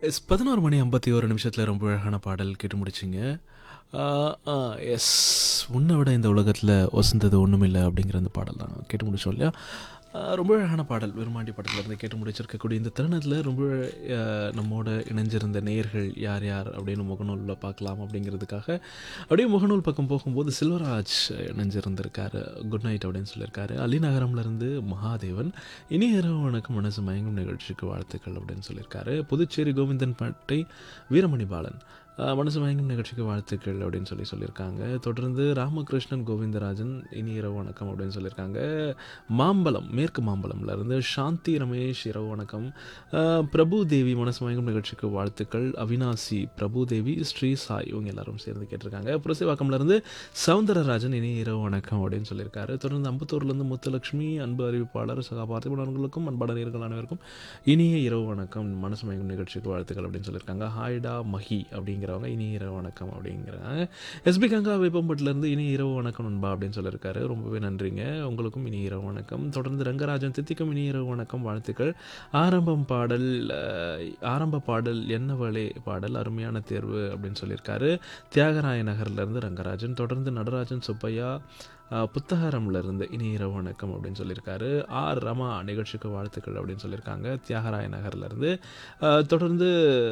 S பதினோரு மணி ஐம்பத்தி ஒரு நிமிஷத்தில் ரொம்ப அழகான பாடல் கேட்டு முடிச்சிங்க எஸ் உன்னை விட இந்த உலகத்தில் வசந்தது ஒன்றும் இல்லை அப்படிங்கிற அந்த பாடல் தான் கேட்டு முடிச்சோம் இல்லையா ஆ, ரொம்ப அழகான பாடல் விரும்மாண்டி படத்துலேருந்து கேட்டு முடிச்சிருக்கக்கூடிய இந்த தருணத்தில் ரொம்ப ஆ, நம்மோட இணைஞ்சிருந்த நேயர்கள் யார் யார் அப்படின்னு முகநூலில் பார்க்கலாம் அப்படிங்கிறதுக்காக அப்படியே முகநூல் பக்கம் போகும்போது செல்வராஜ் இணைஞ்சிருந்திருக்காரு குட் நைட் அப்படின்னு சொல்லியிருக்காரு அலிநகரம்லேருந்து மகாதேவன் இனி இரவு வணக்கம் மனசு மயங்கும் நிகழ்ச்சிக்கு வாழ்த்துக்கள் அப்படின்னு சொல்லியிருக்காரு புதுச்சேரி கோவிந்தன் பட்டை வீரமணி பாலன் ஆஹ், மனசு மயங்கும் நிகழ்ச்சிக்கு வாழ்த்துக்கள் அப்படின்னு சொல்லி சொல்லியிருக்காங்க தொடர்ந்து ராமகிருஷ்ணன் கோவிந்தராஜன் இனி இரவு வணக்கம் அப்படின்னு சொல்லியிருக்காங்க மாம்பலம் மேற்கு மாம்பலம்ல இருந்து சாந்தி ரமேஷ் இரவு வணக்கம் ஆஹ், பிரபு தேவி மனசு மயங்கும் நிகழ்ச்சிக்கு வாழ்த்துக்கள் அவினாசி பிரபு தேவி ஸ்ரீ சாய் இவங்க எல்லாரும் சேர்ந்து கேட்டிருக்காங்க புரசிவாக்கம்ல இருந்து சவுந்தரராஜன் இனி இரவு வணக்கம் அப்படின்னு சொல்லியிருக்காரு தொடர்ந்து அம்பத்தூர்லேருந்து முத்துலட்சுமி அன்பு அறிவிப்பாளர் சகா பார்த்திபனவர்களுக்கும் அன்பான நேர்கள் அனைவருக்கும் இனிய இரவு வணக்கம் மனசு மயங்கும் நிகழ்ச்சிக்கு வாழ்த்துக்கள் அப்படின்னு சொல்லியிருக்காங்க ஹாய்டா மஹி அப்படிங்கிறவங்க இனிய இரவு வணக்கம் அப்படிங்கிறாங்க எஸ்பி கங்கா வேப்பம்பட்டிலேருந்து இனி இரவு வணக்கம் நண்பா அப்படின்னு சொல்லியிருக்காரு ரொம்பவே நன்றிங்க உங்களுக்கும் இனி இரவு வணக்கம் தொடர்ந்து ரங்கராஜன் தித்திக்கும் இனி இரவு வணக்கம் வாழ்த்துக்கள் ஆரம்பம் பாடல் அஹ், ஆரம்ப பாடல் என்னவளே பாடல் அருமையான தேர்வு அப்படின்னு சொல்லியிருக்காரு தியாகராய நகர்லேருந்து ரங்கராஜன் தொடர்ந்து நடராஜன் சுப்பையா அஹ், புத்தகரம்ல இருந்து இனி இரவு வணக்கம் அப்படின்னு சொல்லியிருக்காரு ஆர் ரமா நிகழ்ச்சிக்கு வாழ்த்துக்கள் அப்படின்னு சொல்லியிருக்காங்க தியாகராய நகர்ல இருந்து அஹ், தொடர்ந்து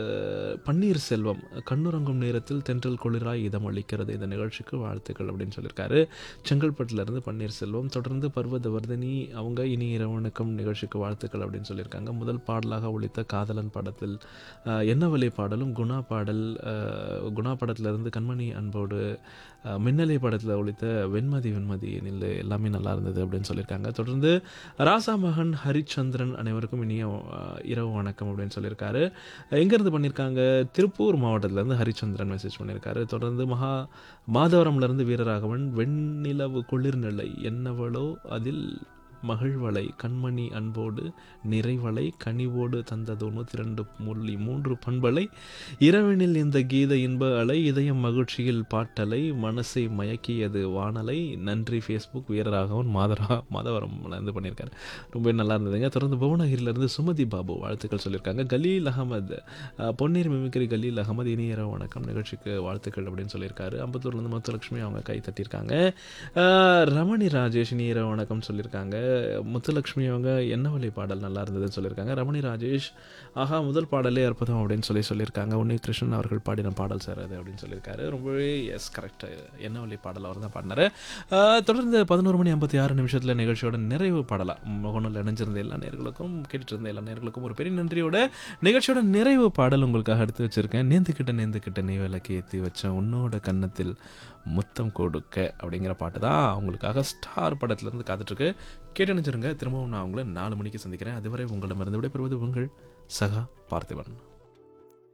பன்னீர் செல்வம் கண்ணுறங்கும் நேரத்தில் தென்றல் குளிராய் இதம் அளிக்கிறது இந்த நிகழ்ச்சிக்கு வாழ்த்துக்கள் அப்படின்னு சொல்லியிருக்காரு செங்கல்பட்டுல இருந்து பன்னீர் செல்வம் தொடர்ந்து பர்வதவர்தினி அவங்க இனி இரவு வணக்கம் நிகழ்ச்சிக்கு வாழ்த்துக்கள் அப்படின்னு சொல்லியிருக்காங்க முதல் பாடலாக ஒழித்த காதலன் படத்தில் அஹ், என்ன வழி பாடலும் குணா பாடல் அஹ், குணா படத்துல இருந்து கண்மணி அன்போடு அஹ், மின்னலை படத்தில் ஒழித்த வெண்மதி வெண்மதி நில் எல்லாமே நல்லா இருந்தது அப்படின்னு சொல்லியிருக்காங்க தொடர்ந்து ராசா மகன் ஹரிச்சந்திரன் அனைவருக்கும் இனிய அஹ், இரவு வணக்கம் அப்படின்னு சொல்லியிருக்காரு எங்கேருந்து பண்ணியிருக்காங்க திருப்பூர் மாவட்டத்திலேருந்து ஹரிச்சந்திரன் மெசேஜ் பண்ணியிருக்காரு தொடர்ந்து மகா மாதவரம்லேருந்து வீரராகவன் வெண்ணிலவு குளிர்நிலை என்னவளோ அதில் மகிழ்வலை கண்மணி அன்போடு நிறைவலை கனிவோடு தந்த தொண்ணூற்றி ரெண்டு முள்ளி மூன்று பண்பலை இரவனில் இந்த கீத இன்ப அலை இதயம் மகிழ்ச்சியில் பாட்டலை மனசை மயக்கியது வானலை நன்றி ஃபேஸ்புக் வீரராகவன் மாதரா மாதவரம்லேருந்து பண்ணியிருக்காரு ரொம்ப நல்லா இருந்ததுங்க தொடர்ந்து புவனகிரியிலேருந்து சுமதி பாபு வாழ்த்துக்கள் சொல்லியிருக்காங்க கலீல் அகமது அஹ், பொன்னீர் மிமிக்ரி கலீல் அகமது இனியர வணக்கம் நிகழ்ச்சிக்கு வாழ்த்துக்கள் அப்படின்னு சொல்லியிருக்காரு அம்பத்தூர்லேருந்து முத்துலட்சுமி அவங்க கை தட்டியிருக்காங்க அஹ், ரமணி ராஜேஷ் இனியர வணக்கம் சொல்லியிருக்காங்க முத்துலட்சுமி அவங்க என்ன வழி பாடல் நல்லா இருந்ததுன்னு சொல்லியிருக்காங்க ரமணி ராஜேஷ் ஆஹா முதல் பாடலே அற்புதம் அப்படின்னு சொல்லி சொல்லியிருக்காங்க உன்னி கிருஷ்ணன் அவர்கள் பாடின பாடல் சார் அது அப்படின்னு சொல்லியிருக்காரு ரொம்பவே எஸ் கரெக்ட் என்ன வழி பாடல் அவர் தான் பாடினாரு ஆஹ், தொடர்ந்து பதினோரு மணி ஐம்பத்தி ஆறு நிமிஷத்தில் நிகழ்ச்சியோட நிறைவு பாடலாம் முகநூல் இணைஞ்சிருந்த எல்லா நேர்களுக்கும் கேட்டுட்டு இருந்த எல்லா நேர்களுக்கும் ஒரு பெரிய நன்றியோட நிகழ்ச்சியோட நிறைவு பாடல் உங்களுக்காக எடுத்து வச்சிருக்கேன் நேந்துக்கிட்ட நேந்துக்கிட்ட நீ விளக்கு ஏற்றி வச்ச உன்னோட கன்னத்தில் முத்தம் கொடுக்க அப்படிங்கிற பாட்டு தான் உங்களுக்காக ஸ்டார் படத்துலேருந்து காத்துட்ருக்கு கேட்டு நினைச்சிருங்க திரும்பவும் நான் உங்களை நாலு மணிக்கு சந்திக்கிறேன் அதுவரை உங்களிடமிருந்து விடைபெறுவது உங்கள் சகா பார்த்திபன்